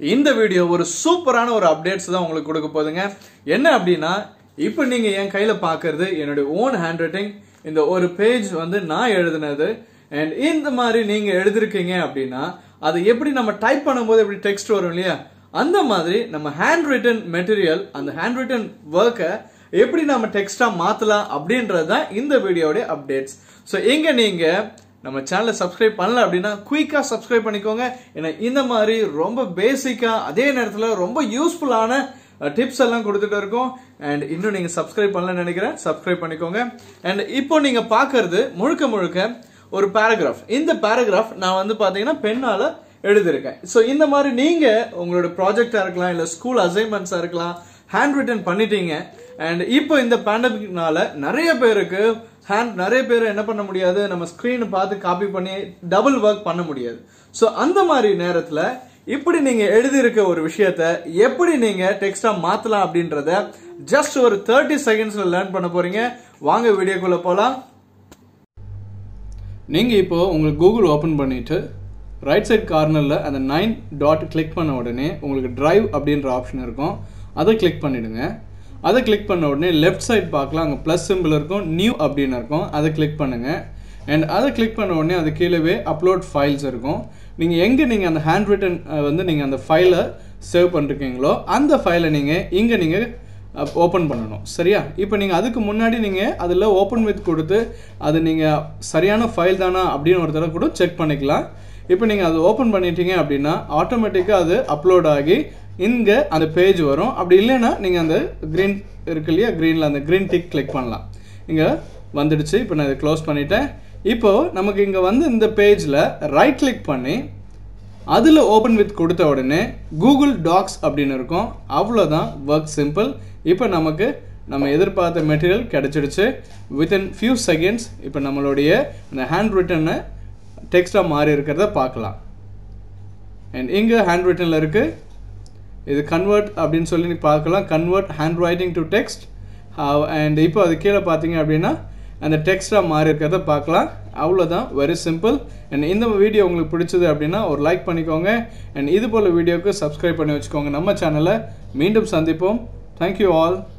இந்த வீடியோ ஒரு சூப்பரான ஒரு அப்டேட்ஸ் தான் உங்களுக்கு கொடுக்க போகுதுங்க என்ன அப்படின்னா இப்போ நீங்க என் கையில பார்க்கிறது என்னுடைய ஓன் ஹேண்ட் ரைட்டிங் இந்த ஒரு பேஜ் வந்து நான் எழுதினது அண்ட் இந்த மாதிரி நீங்க எழுதிருக்கீங்க அப்படின்னா அதை எப்படி நம்ம டைப் பண்ணும்போது எப்படி டெக்ஸ்ட் வரும் இல்லையா அந்த மாதிரி நம்ம ஹேண்ட் ரிட்டன் மெட்டீரியல் அந்த ஹேண்ட் ரிட்டன் ஒர்க்கை எப்படி நம்ம டெக்ஸ்டா மாத்தலாம் அப்படின்றது தான் இந்த வீடியோடைய அப்டேட்ஸ் ஸோ எங்க நீங்க நம்ம சேனலை சப்ஸ்கிரைப் பண்ணல அப்படின்னா குயிக்கா சப்ஸ்கிரைப் பண்ணிக்கோங்க ஏன்னா இந்த மாதிரி ரொம்ப பேசிக்கா அதே நேரத்தில் ரொம்ப யூஸ்ஃபுல்லான டிப்ஸ் எல்லாம் கொடுத்துட்டு இருக்கோம் அண்ட் இன்னும் நீங்க சப்ஸ்கிரைப் பண்ணலன்னு நினைக்கிறேன் சப்ஸ்கிரைப் பண்ணிக்கோங்க அண்ட் இப்போ நீங்க பார்க்கிறது முழுக்க முழுக்க ஒரு பேராகிராஃப் இந்த பேராகிராஃப் நான் வந்து பாத்தீங்கன்னா பெண்ணால எழுதியிருக்கேன் ஸோ இந்த மாதிரி நீங்க உங்களோட ப்ராஜெக்டா இருக்கலாம் இல்ல ஸ்கூல் அசைன்மெண்ட்ஸா இருக்கலாம் ஹேண்ட் ரிட்டன் பண்ணிட்டீங்க அண்ட் இப்போ இந்த பேண்டமிக்னால நிறைய பேருக்கு ஹேண்ட் நிறைய பேர் என்ன பண்ண முடியாது நம்ம ஸ்க்ரீன் பார்த்து காப்பி பண்ணி டபுள் ஒர்க் பண்ண முடியாது ஸோ அந்த மாதிரி நேரத்தில் இப்படி நீங்க எழுதியிருக்க ஒரு விஷயத்த எப்படி நீங்க டெக்ஸ்டா மாத்தலாம் அப்படின்றத ஜஸ்ட் ஒரு தேர்ட்டி செகண்ட்ஸ்ல லேர்ன் பண்ண போறீங்க வாங்க வீடியோக்குள்ள போலாம் நீங்கள் இப்போ உங்களுக்கு கூகுள் ஓப்பன் பண்ணிவிட்டு ரைட் சைட் கார்னரில் அந்த நைன் டாட் கிளிக் பண்ண உடனே உங்களுக்கு டிரைவ் அப்படின்ற ஆப்ஷன் இருக்கும் அதை கிளிக் பண்ணிவிடுங்க அதை கிளிக் பண்ண உடனே லெஃப்ட் சைட் பார்க்கலாம் அங்கே ப்ளஸ் சிம்பிள் இருக்கும் நியூ அப்படின்னு இருக்கும் அதை கிளிக் பண்ணுங்கள் அண்ட் அதை கிளிக் பண்ண உடனே அது கீழவே அப்லோட் ஃபைல்ஸ் இருக்கும் நீங்கள் எங்கே நீங்கள் அந்த ஹேண்ட் ரிட்டன் வந்து நீங்கள் அந்த ஃபைலை சேவ் பண்ணிருக்கீங்களோ அந்த ஃபைலை நீங்கள் இங்கே நீங்கள் ஓப்பன் பண்ணணும் சரியா இப்போ நீங்கள் அதுக்கு முன்னாடி நீங்கள் அதில் ஓப்பன் வித் கொடுத்து அது நீங்கள் சரியான ஃபைல் தானா அப்படின்னு ஒரு தடவை கூட செக் பண்ணிக்கலாம் இப்போ நீங்கள் அது ஓப்பன் பண்ணிட்டீங்க அப்படின்னா ஆட்டோமேட்டிக்காக அது அப்லோட் ஆகி இங்கே அந்த பேஜ் வரும் அப்படி இல்லைன்னா நீங்கள் அந்த க்ரீன் இருக்கு இல்லையா க்ரீனில் அந்த க்ரீன் டிக் கிளிக் பண்ணலாம் இங்கே வந்துடுச்சு இப்போ நான் இதை க்ளோஸ் பண்ணிட்டேன் இப்போது நமக்கு இங்கே வந்து இந்த பேஜில் ரைட் கிளிக் பண்ணி அதில் ஓப்பன் வித் கொடுத்த உடனே கூகுள் டாக்ஸ் அப்படின்னு இருக்கும் அவ்வளோதான் ஒர்க் சிம்பிள் இப்போ நமக்கு நம்ம எதிர்பார்த்த மெட்டீரியல் கிடச்சிடுச்சு வித்தின் ஃபியூ செகண்ட்ஸ் இப்போ நம்மளுடைய இந்த ஹேண்ட் ரிட்டனை டெக்ஸ்டாக மாறி இருக்கிறத பார்க்கலாம் அண்ட் இங்கே ஹேண்ட் ரிட்டனில் இருக்குது இது கன்வெர்ட் அப்படின்னு சொல்லி நீ பார்க்கலாம் convert hand writing to text and இப்போ அது கீழே பார்த்தீங்க அப்படின்னா அந்த டெக்ஸ்டாக மாறி இருக்கிறத பார்க்கலாம் அவ்வளோதான் வெரி சிம்பிள் அண்ட் இந்த வீடியோ உங்களுக்கு பிடிச்சது அப்படின்னா ஒரு லைக் பண்ணிக்கோங்க அண்ட் இது போல் வீடியோவுக்கு சப்ஸ்கிரைப் பண்ணி வச்சுக்கோங்க நம்ம சேனலை மீண்டும் சந்திப்போம் தேங்க்யூ ஆல்